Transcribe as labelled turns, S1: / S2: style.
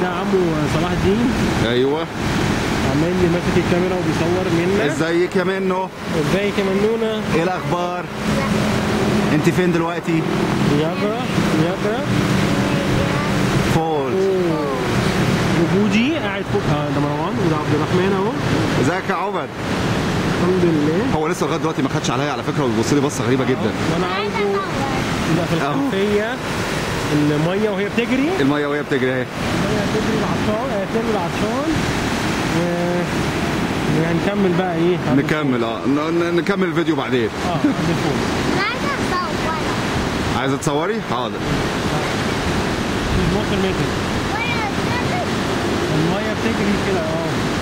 S1: ده عمو صلاح الدين
S2: ايوه
S1: عمال لي ماسك الكاميرا وبيصور منا
S2: ازيك يا منو
S1: ازيك يا منونه
S2: ايه الاخبار انت فين دلوقتي
S1: نياجرا نياجرا
S2: فولز
S1: وجودي قاعد فوق اه ده مروان وده عبد الرحمن اهو
S2: ازيك يا عبد
S1: الحمد لله
S2: هو لسه لغايه دلوقتي ما خدش عليا على فكره وبيبص لي بصه غريبه جدا
S1: وانا عاوزه يبقى في الخلفيه الميه وهي بتجري
S2: الميه وهي بتجري اهي
S1: الميه بتجري العطشان آه، بتجري العطشان و وهنكمل بقى ايه عند
S2: نكمل اه ن- ن- نكمل الفيديو بعدين
S1: الفول. اه عند الفول
S2: عايزه تصوري حاضر
S1: في 12 متر الميه بتجري كده اه